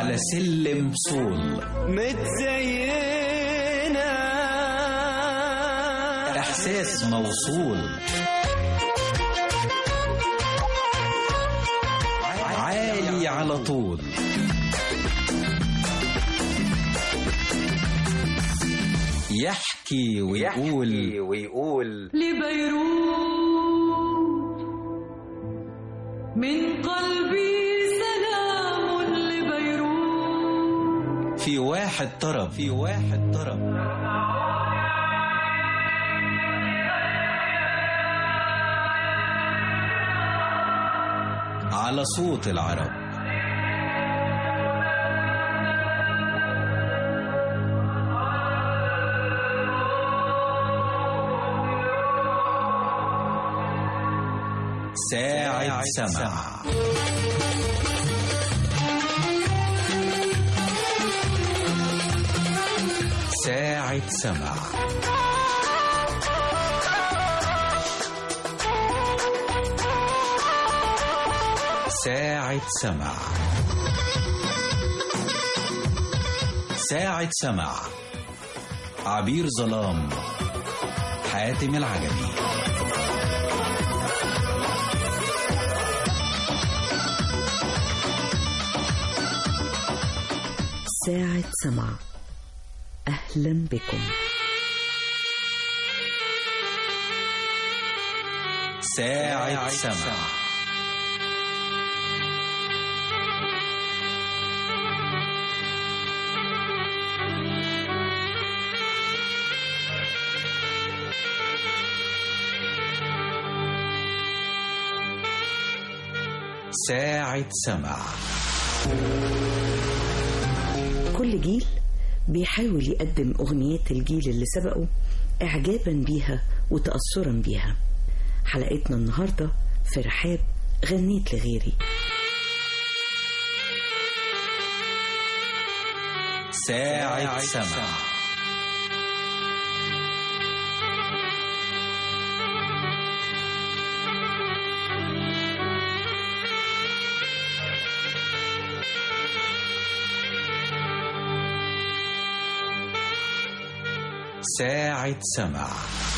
على سلم صول متزينة إحساس موصول عالي على طول يحكي ويقول ويقول لبيروت من قلبي سلام لبيروت في واحد طرب في واحد طرب على صوت العرب ساعة سمع ساعة سمع ساعة سمع ساعة سمع عبير ظلام حاتم العجمي ساعة سمع أهلا بكم ساعة سمع ساعة سمع كل جيل بيحاول يقدم أغنيات الجيل اللي سبقه إعجابا بيها وتأثرا بيها حلقتنا النهاردة في رحاب غنيت لغيري ساعة سمع ساعة سمع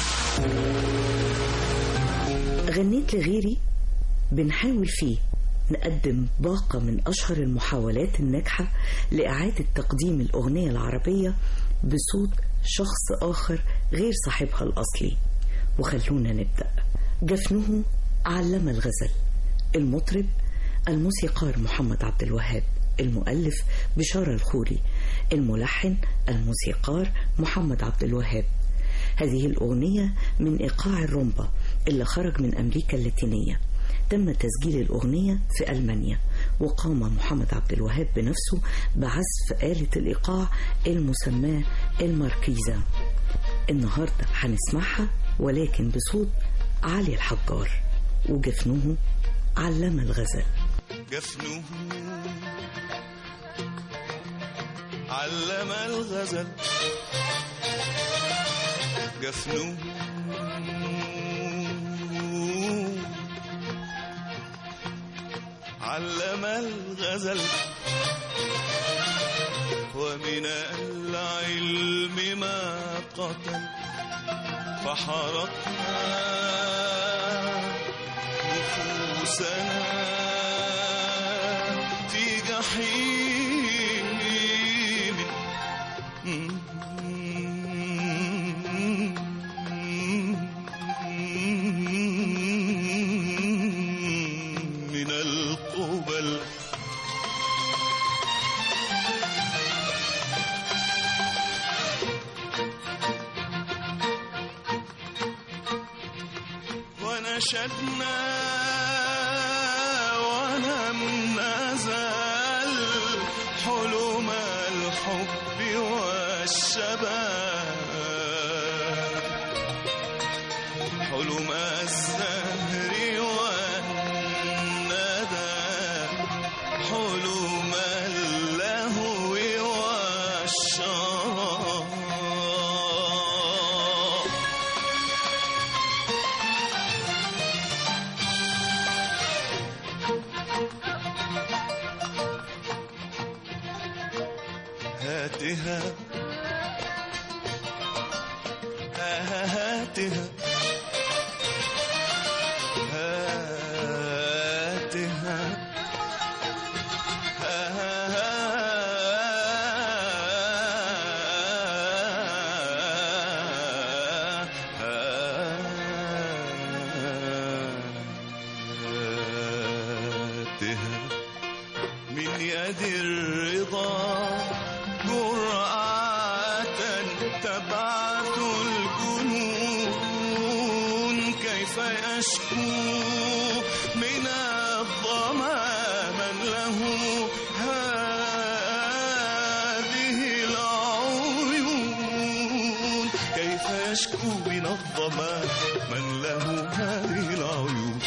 غنيت لغيري بنحاول فيه نقدم باقة من أشهر المحاولات الناجحة لإعادة تقديم الأغنية العربية بصوت شخص آخر غير صاحبها الأصلي وخلونا نبدأ جفنه علم الغزل المطرب الموسيقار محمد عبد الوهاب المؤلف بشارة الخوري الملحن الموسيقار محمد عبد الوهاب هذه الأغنية من إيقاع الرومبا اللي خرج من أمريكا اللاتينية تم تسجيل الأغنية في ألمانيا وقام محمد عبد الوهاب بنفسه بعزف آلة الإيقاع المسماة الماركيزا النهاردة هنسمعها ولكن بصوت علي الحجار وجفنه علم الغزل جفنه علم الغزل جفنه علم الغزل ومن العلم ما قتل فحرقنا نفوسنا في جحيم من القبل ونشدنا ولم نزل حلم الحب والشباب حلم الزهر والندى حلم اللهو والشراب هاتها هاتها هاتها هاتها من يد الرضا جرعة تبعث الجنون كيف يشكو من الظما من له هذه العيون كيف يشكو من الظما من له هذه العيون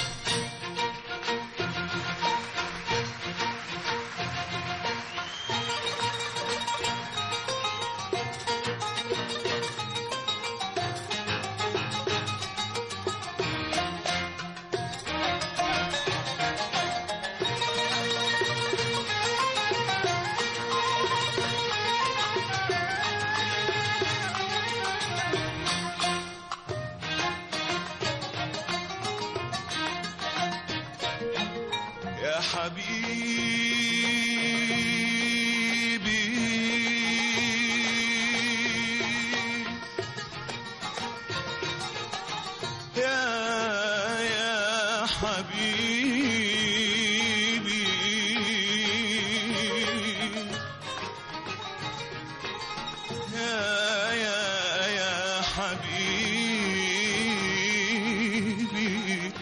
يا حبيبي يا يا حبيبي يا يا يا حبيبي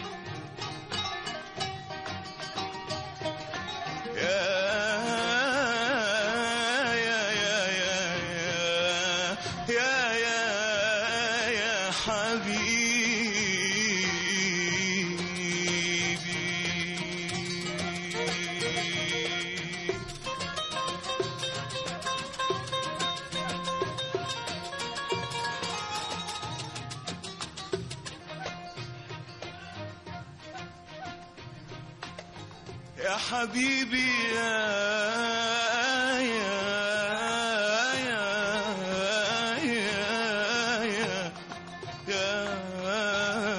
يا يا يا يا يا يا يا حبيبي يا حبيبي يا يا يا يا يا يا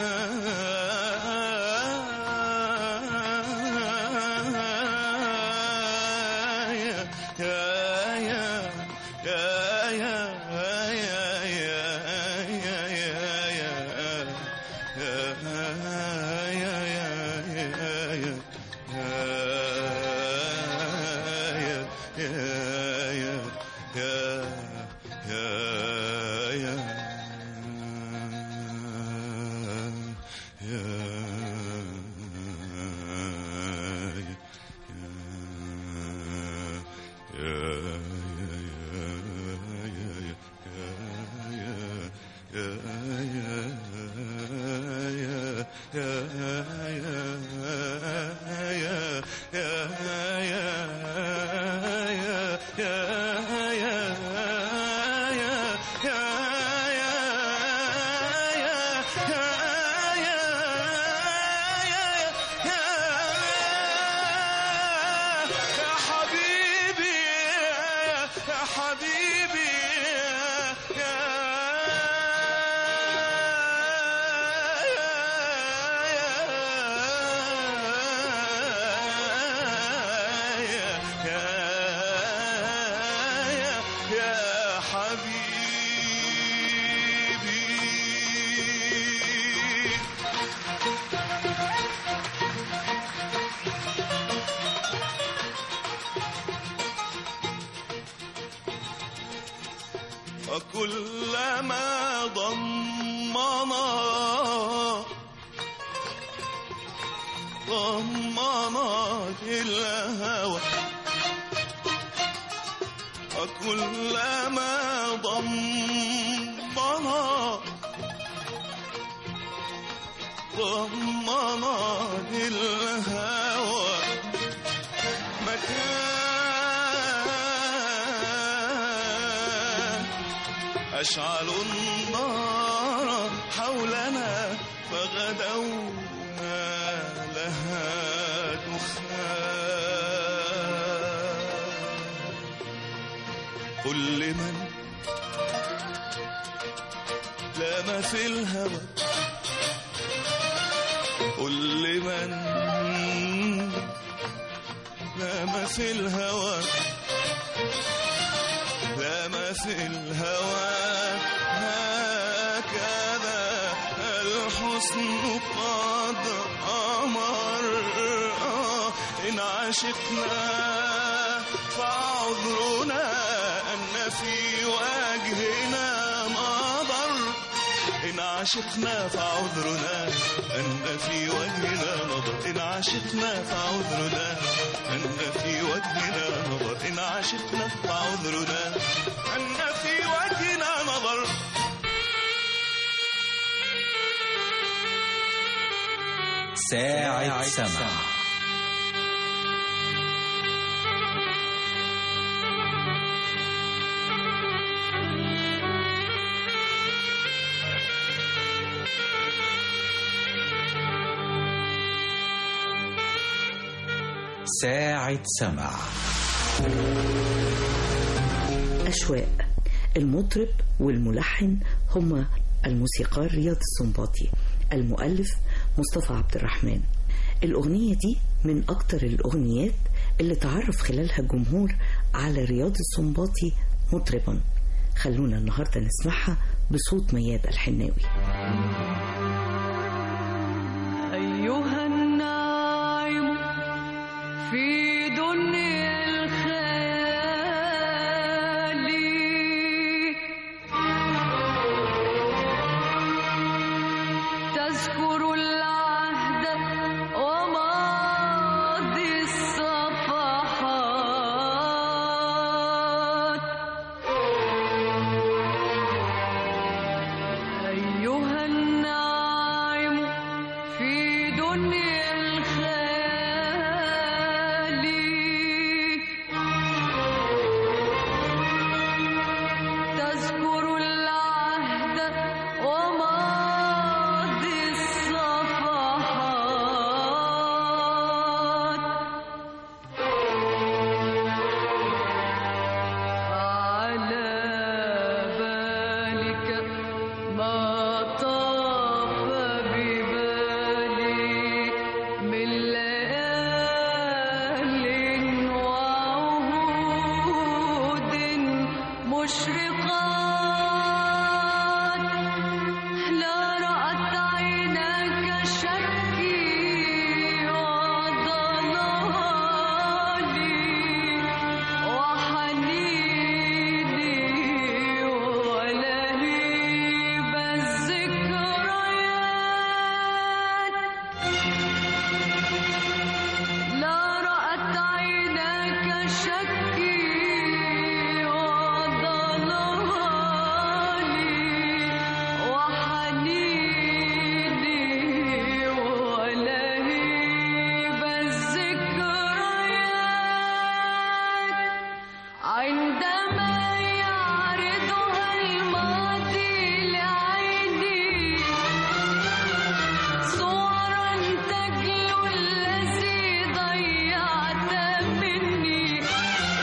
يا يا يا يا يا يا يا يا يا حبيبي يا حبيبي يا يا حبيبي وكلما ضمنا ضمنا الهوى وكلما ضمنا ضمنا الهوى مكان أشعلوا النار حولنا فغدونا لها دخان قل لمن لام في الهوى قل لمن لام في الهوى لام في الهوى هكذا الحسن قد أمر آه، إن عشقنا فعذرنا أن في وجهنا مضر إن عشقنا فعذرنا أن في وجهنا نظر إن عشقنا فعذرنا أن في وجهنا نظر إن عشقنا فعذرنا أن في وجهنا نظر ساعة سمع ساعة سمع أشواق المطرب والملحن هما الموسيقار رياض السنباطي المؤلف مصطفى عبد الرحمن الأغنية دي من أكتر الأغنيات اللي تعرف خلالها الجمهور على رياض السنباطي مطربا خلونا النهاردة نسمعها بصوت مياد الحناوي أيها الناعم في دنيا الخيال تذكر العهد وماضي الصفحات أيها الناعم في دنيا الخيال تذكر العهد وماضي الصفحات على بالك ما طاف ببالي من ليال وعهود مشرقات لا رأت عيناك شكي وضلالي وحنيني ولهيب الذكريات لا رأت عيناك شكي وضلالي وحنيني ولهيب الذكريات عندما يعرضها الماضي لعيني صورا تجلو الذي ضيعت مني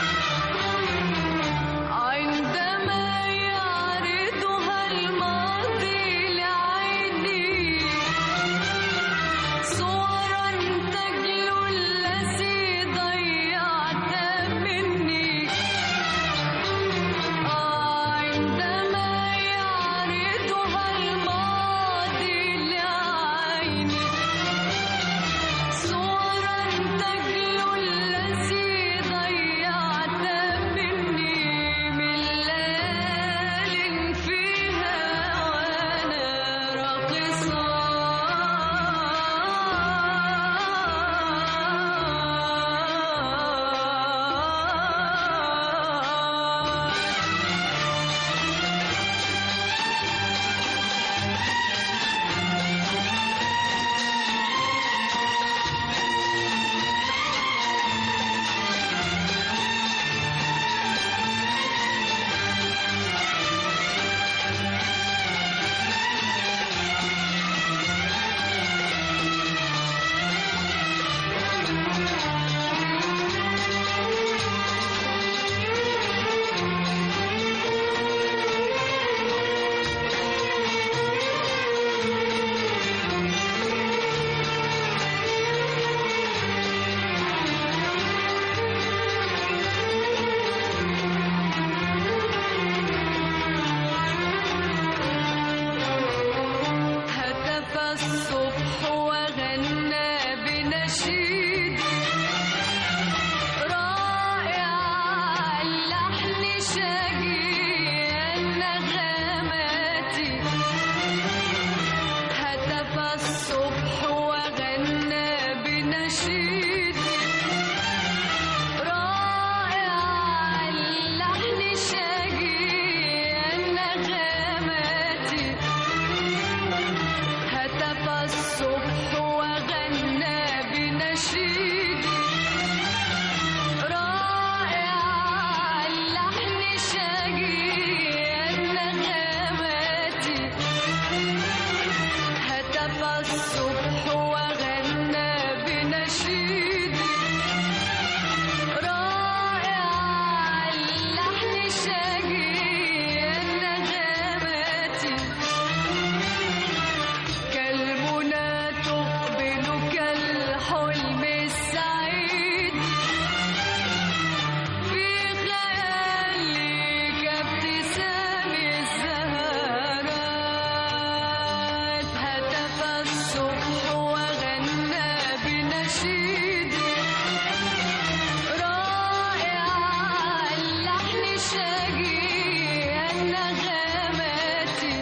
شقي النغماتي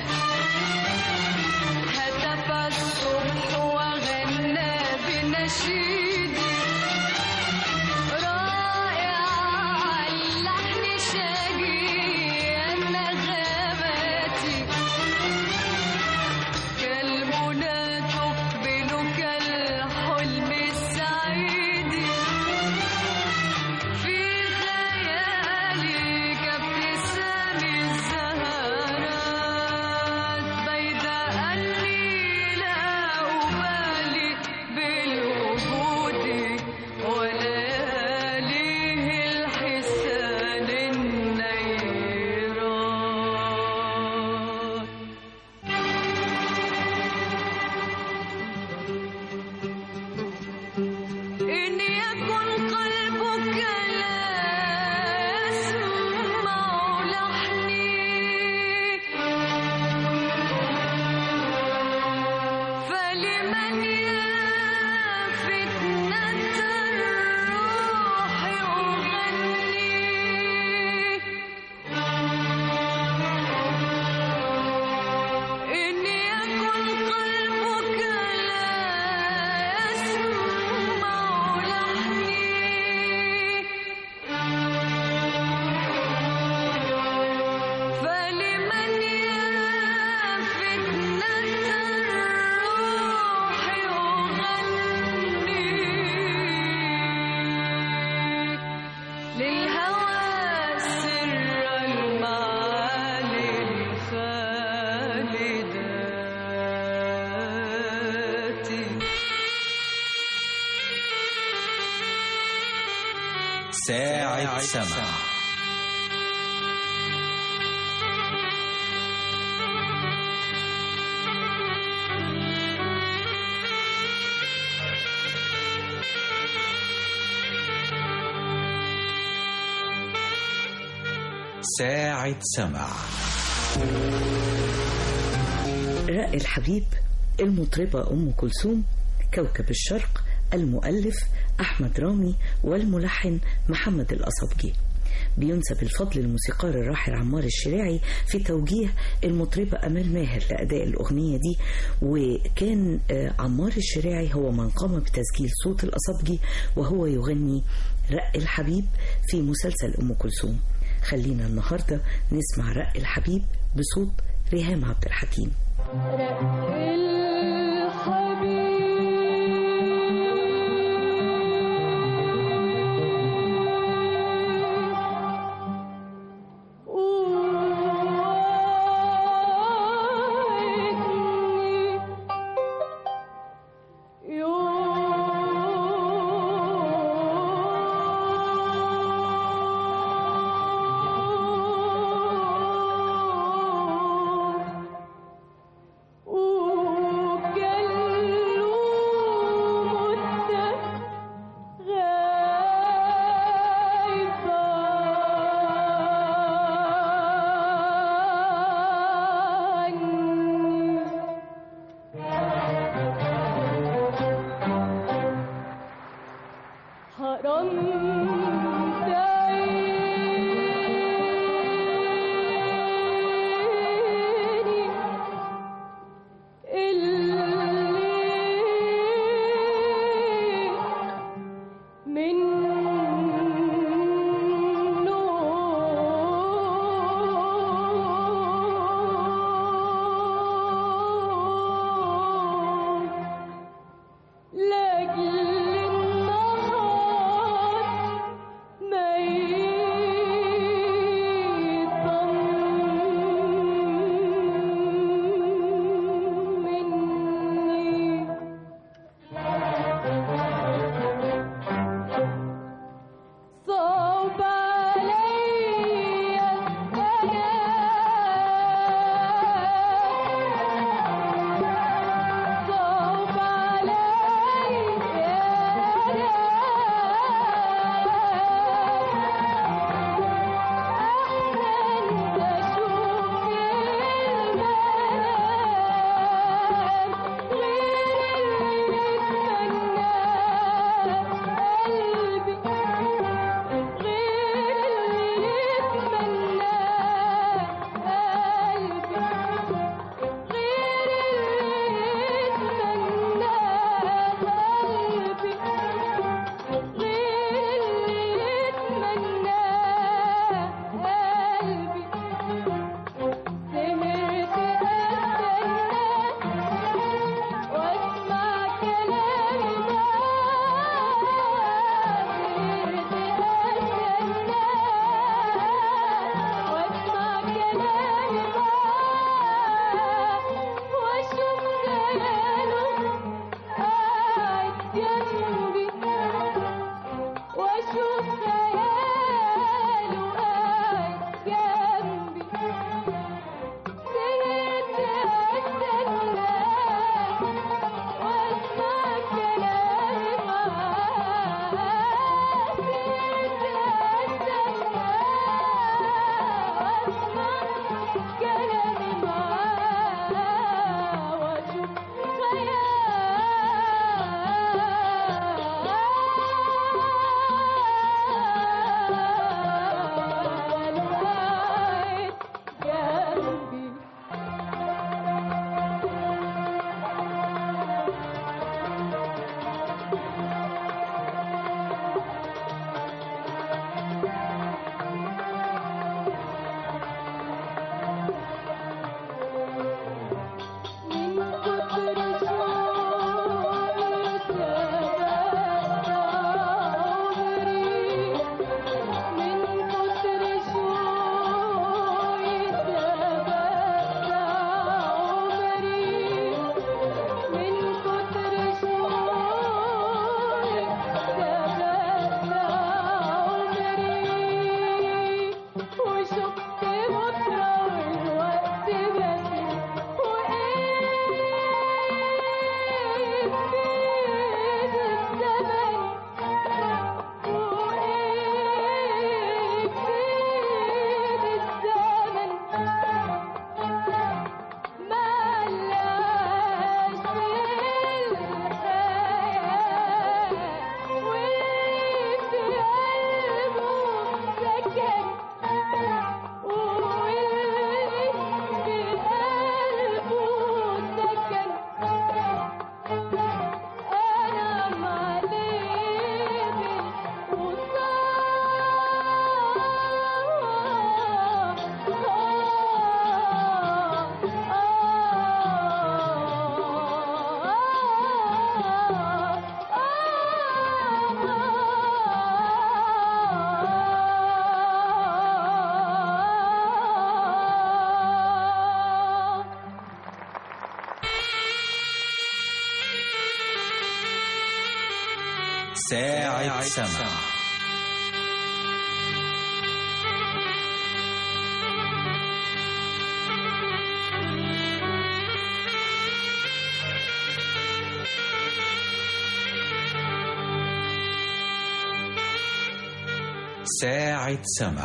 هتف الصبح وغنى بنشيدي رائع اللحن شقي النغماتي كالمنى تقبل كالحلم السعيد في خيالي كابتسام الزهرات بيد أني لا أبالي بالوجود ولياليه الحسان النيرات إن يكن قلبك لا يسمع لحني فلمن يا فتنة الروح أغني إن يكن قلبك لا يسمع لحني فلمن يا فتنة الروح أغني للهوى سر المعالي الخالدات ساعة سمع ساعة سمع رأي الحبيب المطربة أم كلثوم كوكب الشرق المؤلف أحمد رامي والملحن محمد الأصبجي بينسب الفضل للموسيقار الراحل عمار الشراعي في توجيه المطربة أمال ماهر لأداء الأغنية دي وكان آه، عمار الشراعي هو من قام بتسجيل صوت الأصبجي وهو يغني رق الحبيب في مسلسل أم كلثوم خلينا النهاردة نسمع رق الحبيب بصوت ريهام عبد الحكيم Ooh. ساعة سمع ساعة سمع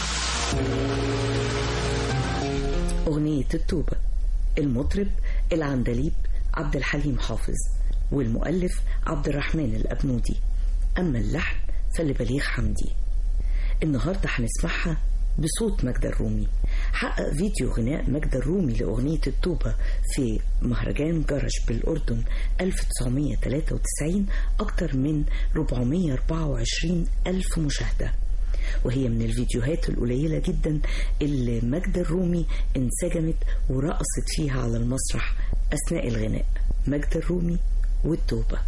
أغنية التوبة المطرب العندليب عبد الحليم حافظ والمؤلف عبد الرحمن الأبنودي أما اللحن فلبليغ حمدي النهاردة هنسمعها بصوت مجد الرومي حقق فيديو غناء مجد الرومي لأغنية التوبة في مهرجان جرش بالأردن 1993 أكثر من 424 ألف مشاهدة وهي من الفيديوهات القليلة جدا اللي مجد الرومي انسجمت ورقصت فيها على المسرح أثناء الغناء مجد الرومي والتوبة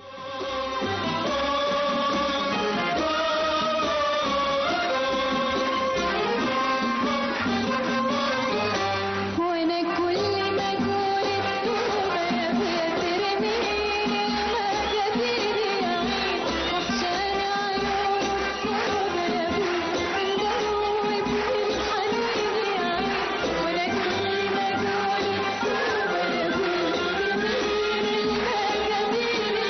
وانا كل ما اقول التوبه يا ابويا ترميني المكابير يا عين وحشاني عيون التوبه يا ابويا مدوبني الحنين يا عين وانا كل ما اقول التوبه يا ابويا ترميني المكابير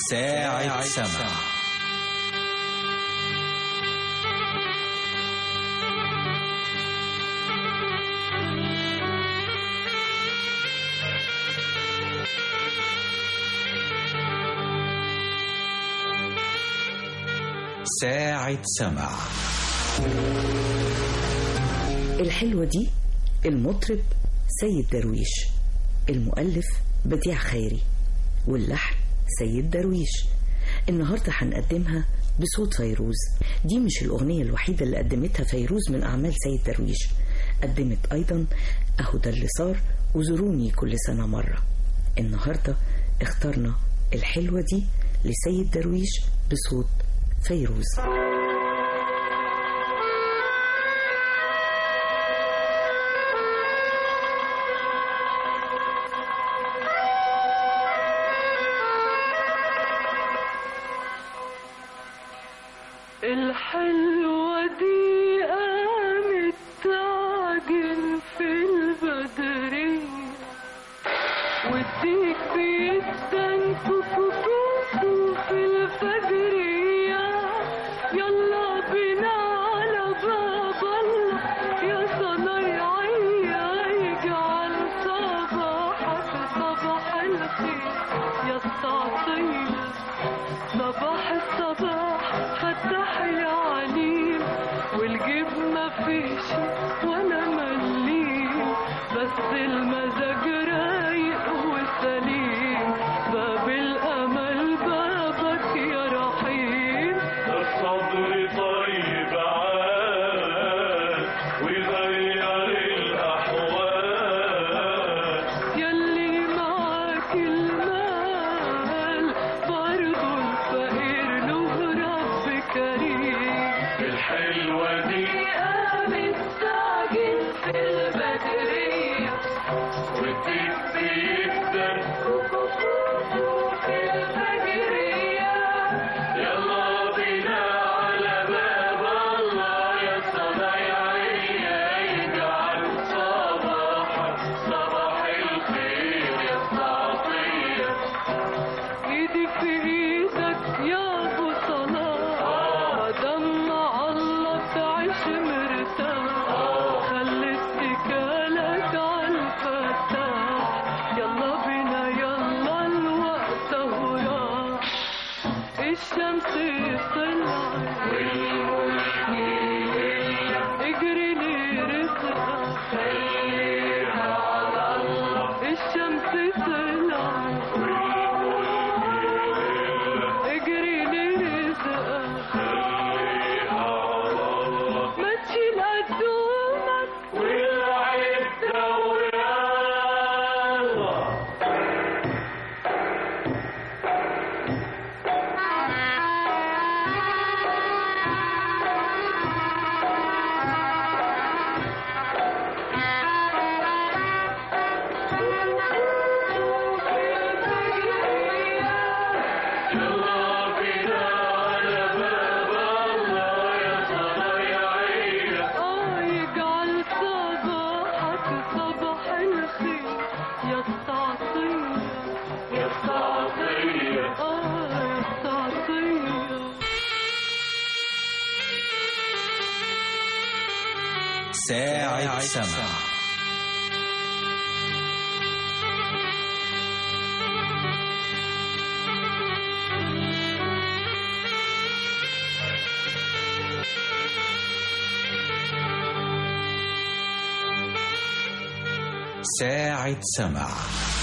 ساعة سمع ساعة سمع الحلوة دي المطرب سيد درويش المؤلف بديع خيري واللحن سيد درويش النهاردة هنقدمها بصوت فيروز دي مش الأغنية الوحيدة اللي قدمتها فيروز من أعمال سيد درويش قدمت أيضا أهو ده اللي صار وزوروني كل سنة مرة النهاردة اخترنا الحلوة دي لسيد درويش بصوت فيروز الحلوة دي قامت تعجن في البدرية والديك بيتدن كوكوكو في الفجرية يلا بينا على باب الله يا صنايعية يجعل صباحك صباح الخير يا التعطية صباح الصباح فتح يا عليم والجيب ما فيش ولا مليم بس المزاج رايق وسليم باب الامل بابك يا رحيم الصبر طيب عاد ويغير الأحوال يلي معاك المال برضو الفقير له رب كريم الحلوة دي قامت تعجن في البدرية والديك بيتدن في الفجرية يلا بينا على باب الله يا صنايعية يجعل صباحك صباح الخير يا التعطية ايدي في ايدك يا ابو صلاح مادام مع الله تعيش مرتاح خلي اتكالك عالفتاح يلا بينا يلا الوقت اهو راح الشمس طلعت اجري لرزقك خليها على الله الشمس طلعت اجري لرزقك ما تشيل قدومك والعدة ويلا يلا بينا على باب الله يا صنايعية اه يجعل صباحك صباح الخير يا التعطية يا التعطية اه يا التعطية ساعة سمع ساعة سمع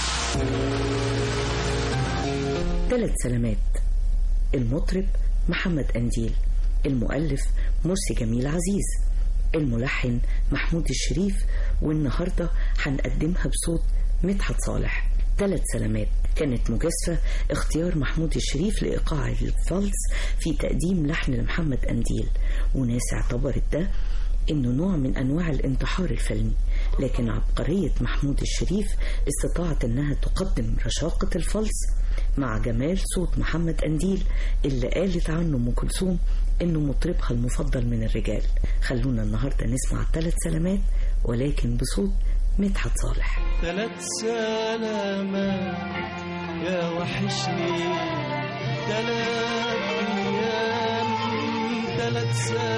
ثلاث سلامات المطرب محمد أنديل المؤلف مرسي جميل عزيز الملحن محمود الشريف والنهاردة هنقدمها بصوت مدحت صالح ثلاث سلامات كانت مجازفة اختيار محمود الشريف لإيقاع الفالس في تقديم لحن لمحمد أنديل وناس اعتبرت ده إنه نوع من أنواع الانتحار الفني لكن عبقرية محمود الشريف استطاعت إنها تقدم رشاقة الفلس مع جمال صوت محمد أنديل اللي قالت عنه أم كلثوم إنه مطربها المفضل من الرجال خلونا النهاردة نسمع ثلاث سلامات ولكن بصوت مدحت صالح ثلاث سلامات يا وحشني تلات أيام تلات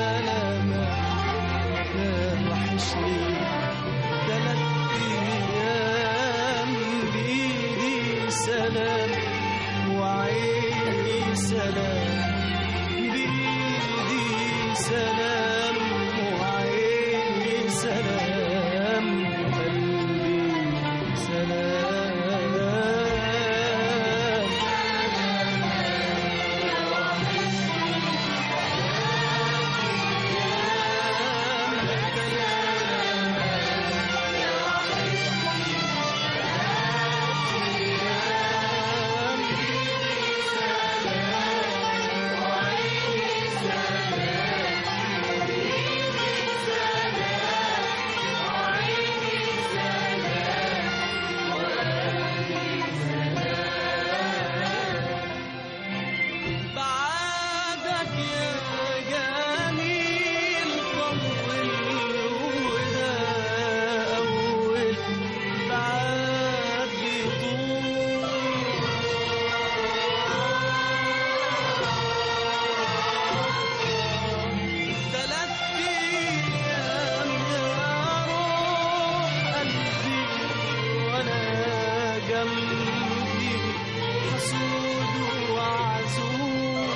سلامات يا وحشني تلات أيام بإيدي سلام وعيني سلام بإيدي سلام وعيني سلام وقلبي سلام بعدك يا جميل طول وده أول بعد يطول تلات أيام يا روح قلبي وأنا جنبي حسود وعزول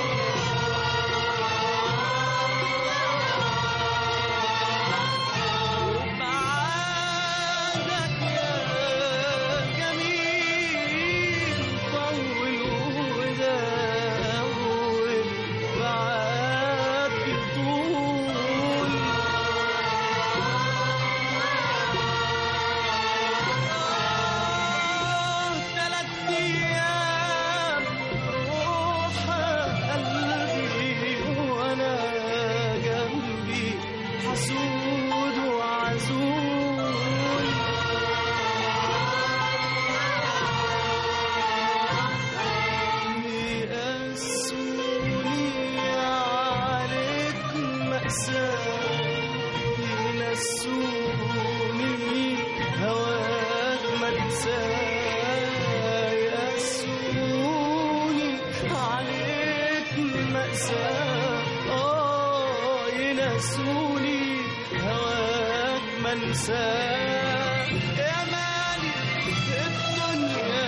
بعدك يا جميل طول وده أول بعد طول تلات أيام روح قلبي وأنا جنبي حسود وعزول يقسوني عليك مأساة ينسوني هواك منساه يقسوني عليك مأساة آه ينسوني هواك منساه يا مالي الدنيا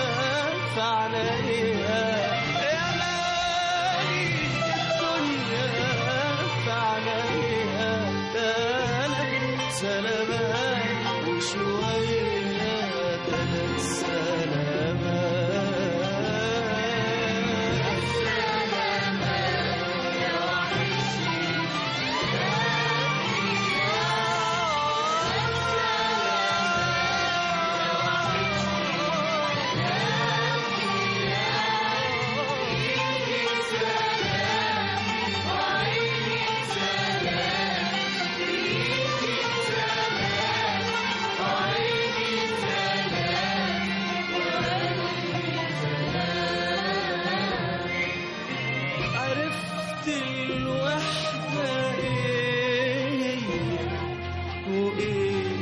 فعليها يا مالي الدنيا فعليها تلات سلامات وشوية تلات سلامات عرفت الوحدة ايه وايه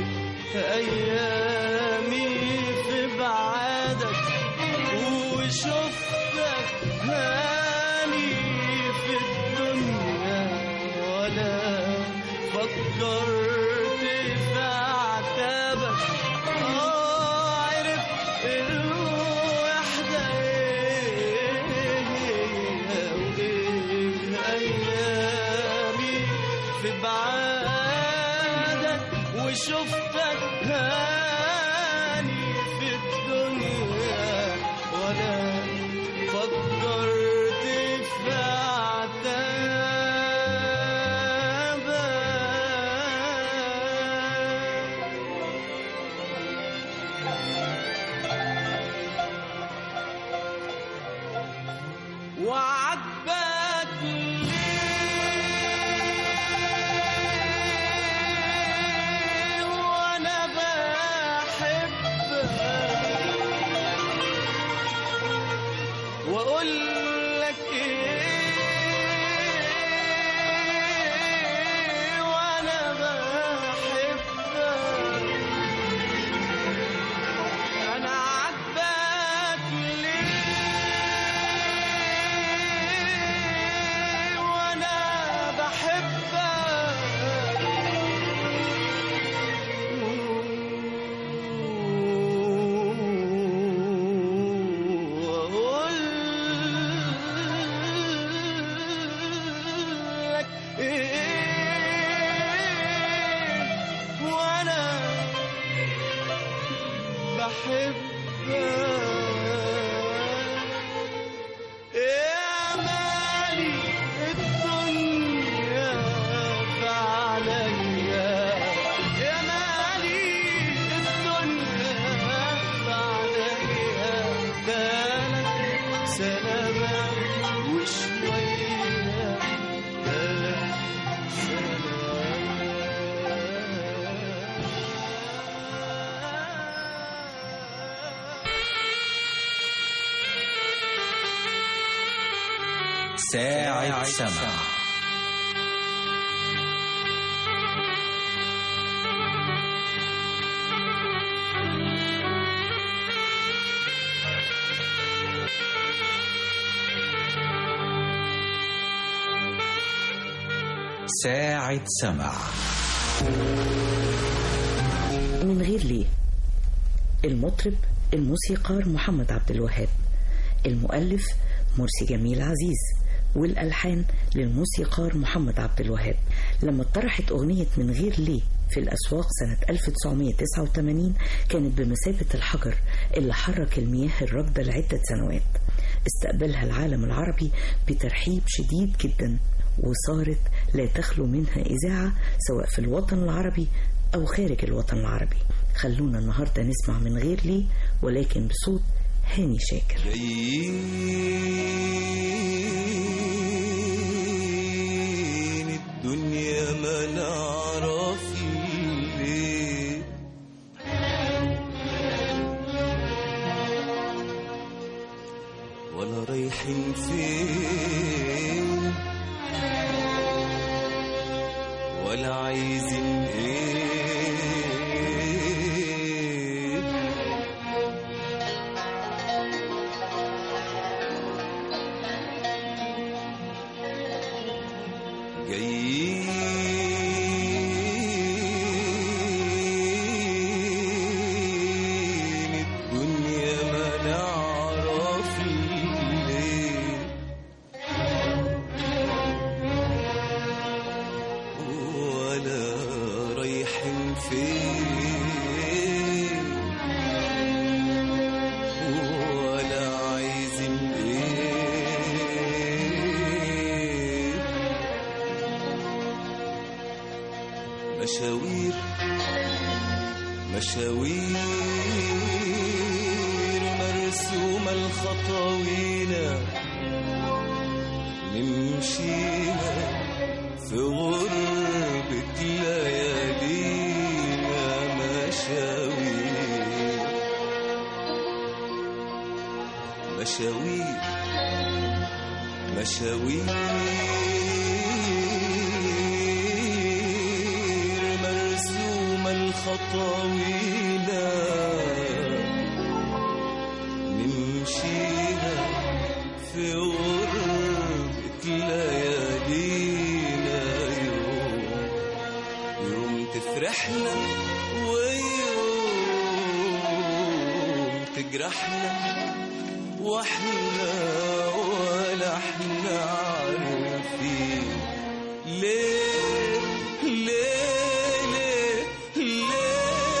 ايامي في بعادك وشفتك هاني في الدنيا ولا فكرت في عتابك اه عرفت الوحدة ايه وايه ايامي في بعادك وشفتك هاني في الدنيا ولا فكرت في عتابك وعجبك ليه وانا بقى وانا بحبك يا مالي الدنيا فعليا يا مالي الدنيا فعليا بالك سلامة وشوية بالك ساعة سمع ساعة سمع من غير ليه المطرب الموسيقار محمد عبد الوهاب المؤلف مرسي جميل عزيز والألحان للموسيقار محمد عبد الوهاب لما اتطرحت أغنية من غير ليه في الأسواق سنة 1989 كانت بمثابة الحجر اللي حرك المياه الراكدة لعدة سنوات استقبلها العالم العربي بترحيب شديد جدا وصارت لا تخلو منها إذاعة سواء في الوطن العربي أو خارج الوطن العربي خلونا النهاردة نسمع من غير ليه ولكن بصوت هاني شاكر جايين الدنيا ما نعرف ليه ولا رايحين فين ولا عايزين ايه جايين الدنيا ما نعرف ليه ولا رايحين فين ولا عايزين ايه مشاوير مشاوير مرسومة الخطاوينا نمشيها في غربة ليالينا مشاوير مشاوير مشاوير مرسومة الخطاوينا نمشيها في غربة ليالينا يوم يوم تفرحنا ويوم تجرحنا واحنا ولا احنا عارفين ليه ليه ليه ليه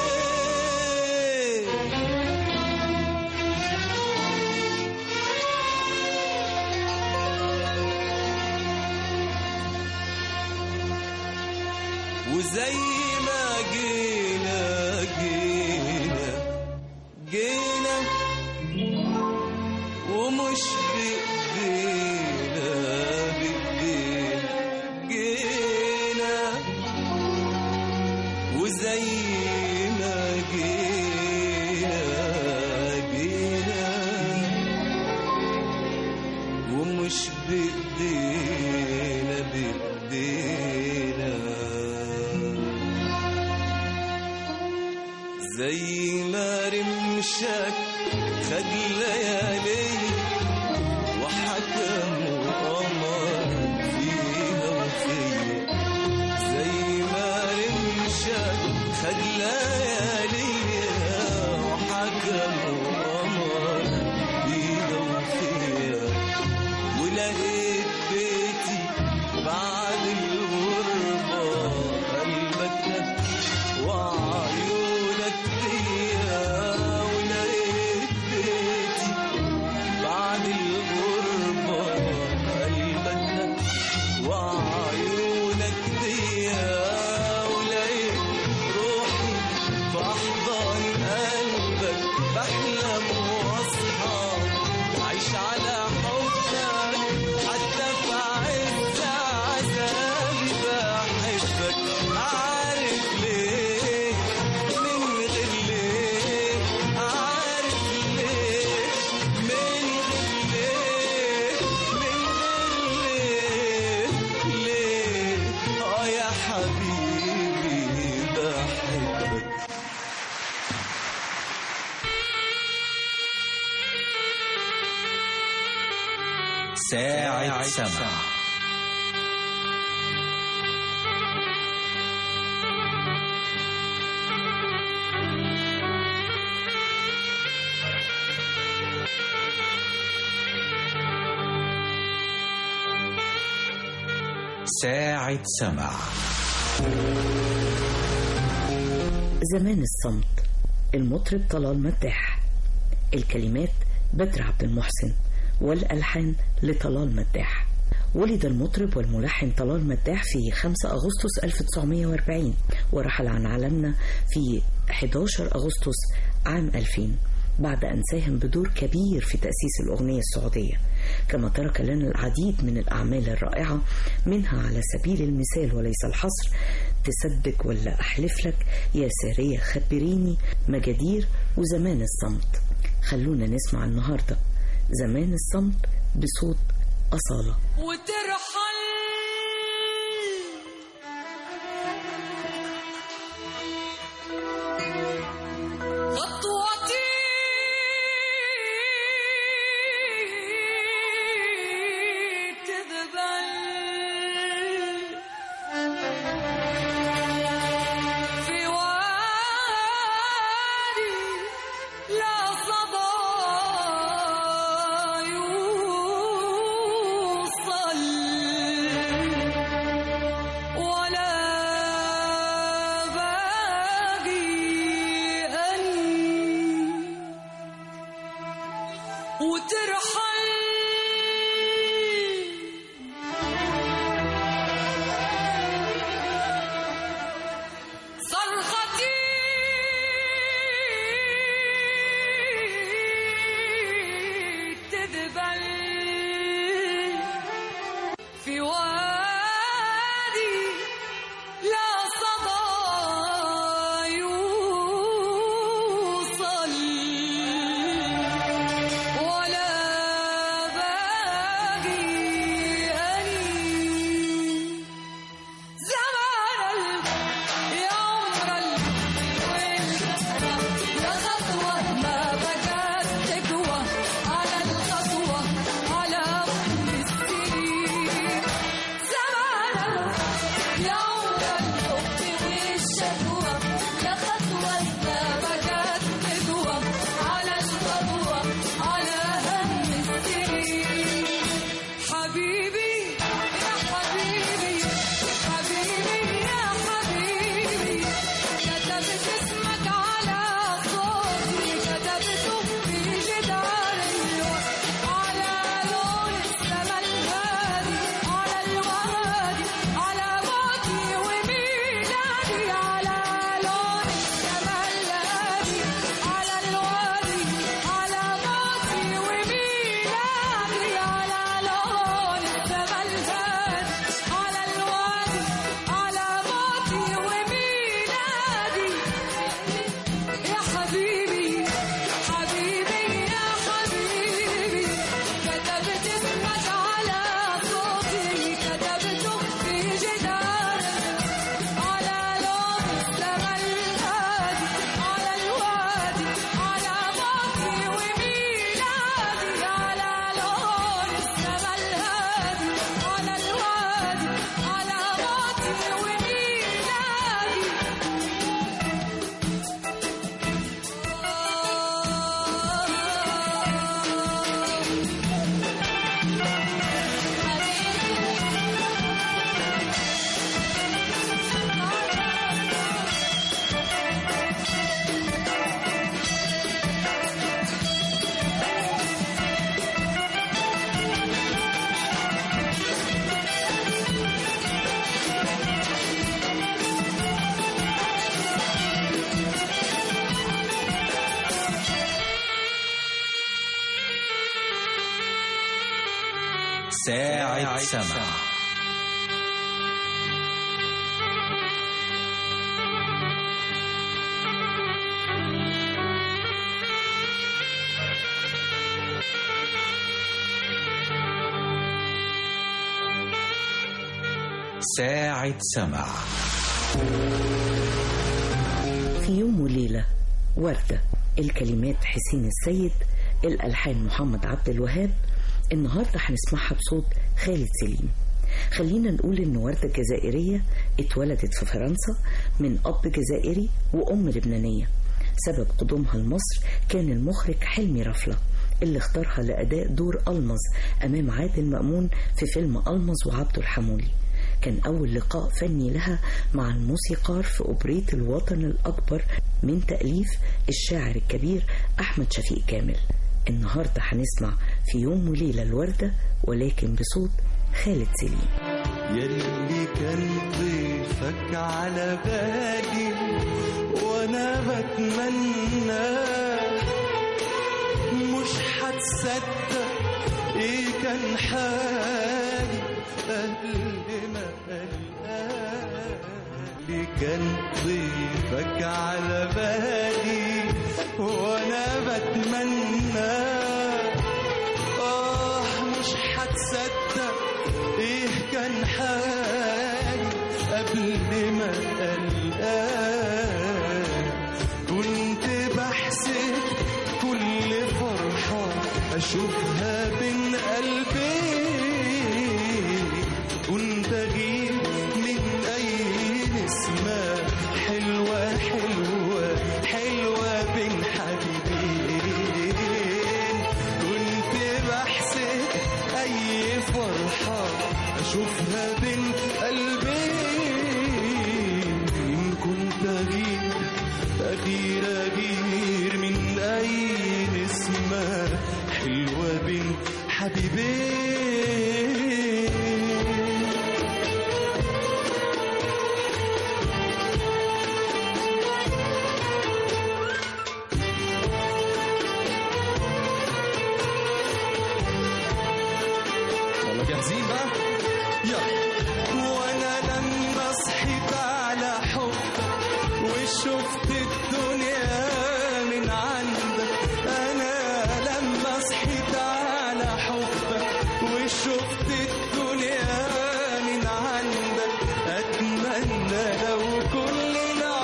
وزي ما جينا جينا جينا ومش بإيدينا بإيدينا جينا وزي ما جينا جينا ومش بإيدينا بإيدينا زي ما رمشك خد ليالي وحكم وأمر فيها وفيا زي ما رمشك خد ليالي وحكم وأمر فيها وفيا ولقيت بيتي بعد الغربة قلبك ده ساعة سمع ساعة سمع زمان الصمت المطرب طلال مداح الكلمات بدر عبد المحسن والألحان لطلال مداح ولد المطرب والملحن طلال مداح في 5 أغسطس 1940 ورحل عن عالمنا في 11 أغسطس عام 2000 بعد أن ساهم بدور كبير في تأسيس الأغنية السعودية كما ترك لنا العديد من الأعمال الرائعة منها على سبيل المثال وليس الحصر تصدق ولا أحلف لك يا سارية خبريني مجادير وزمان الصمت خلونا نسمع النهاردة زمان الصمت بصوت أصالة وترحل خطوتي تذبل في وادي لا صدى يوصل ولا باقي أن وترحل صرختي تذبل في وادي لا صدى يوصل ولا باقي أني زمان يا عمر والكسرة يا خطوة ما بقت تقوى على الخطوة على كل السنين زمان يا عمر الحب والشكوى يا خطوة ما بقت تقوى على الخطوة على هم السنين حبيبي يا حبيبي حبيبي يا حبيبي كتبت اسمك على صوتي كتبته في جدار اللوح على لون السما الهادي على الوادي على موتي وميلادي على لون السما الهادي على الوادي على موتي وميلادي على لون السما الهادي على الوادي على موتي وميلادي يا حبيبي حبيبي يا حبيبي كتبت اسمك على صوتي كتبته في جدار على لون السما الهادي على الوادي على موتي وميلادي على لون السما الهادي على الوادي على موتي وميلادي ساعة سمع ساعة سمع في يوم وليلة وردة الكلمات حسين السيد الألحان محمد عبد الوهاب النهاردة هنسمعها بصوت خالد سليم خلينا نقول إن وردة جزائرية اتولدت في فرنسا من أب جزائري وأم لبنانية سبب قدومها لمصر كان المخرج حلمي رفلة اللي اختارها لأداء دور ألمظ أمام عادل مأمون في فيلم ألمظ وعبده الحمولي كان أول لقاء فني لها مع الموسيقار في أوبريت الوطن الأكبر من تأليف الشاعر الكبير أحمد شفيق كامل النهاردة هنسمع في يوم وليلة الوردة ولكن بصوت خالد سليم يلي كان ضيفك على بالي وانا بتمنى مش هتصدق ايه كان حالي قبل ما قلقالي كان ضيفك على بالي وانا بتمنى آه مش هتصدق إيه كان حالي قبل ما قلقان كنت بحسب كل فرحة أشوفها بين قلبي كنت أجيب من أي نسمة حلوة حلوة حلوة بين حبيبين كنت بحسب أي فرحة أشوفها بين قلبين كنت أغير أغير أغير من أي نسمة حلوة بين حبيبين والله جاهزين بقى يلا وانا لما صحيت على حبك وشفت الدنيا من عندك انا لما صحيت على حبك وشفت الدنيا من عندك اتمنى لو كل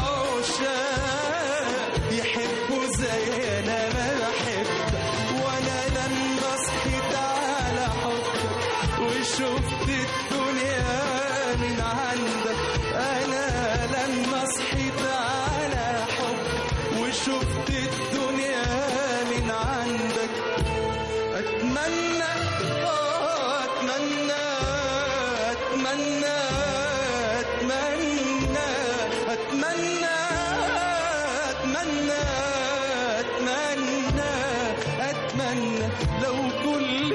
العشاق يحبوا زي انا ما بحبك وانا لما صحيت على حبك وشفت الدنيا من عندك انا لما صحيت على حب وشفت الدنيا من عندك اتمنى آه، اتمنى اتمنى اتمنى اتمنى اتمنى اتمنى اتمنى لو كل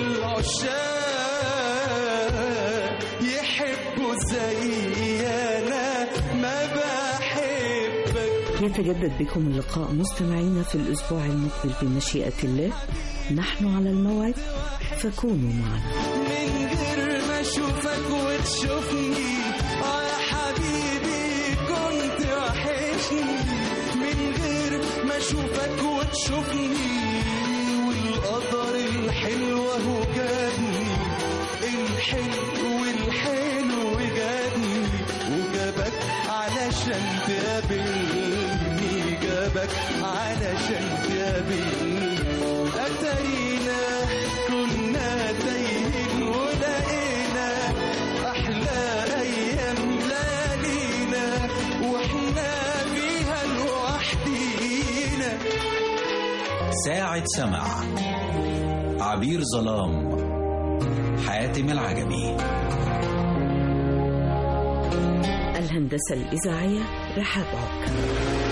العشاق يحبوا زي انا ما بحبك يتجدد بكم اللقاء مستمعينا في الأسبوع المقبل بمشيئة الله نحن على الموعد فكونوا معنا من غير ما اشوفك وتشوفني اه يا حبيبي كنت وحشني من غير ما اشوفك وتشوفني والقدر الحلو هو جابني الحلو الحلو جابني وجابك علشان تقابلني جابك علشان تقابلني أتينا كنا تايهين ولقينا أحلى أيام ليالينا وإحنا فيها لوحدينا ساعة سمع عبير ظلام حاتم العجمي الهندسة الإذاعية رحاب عكا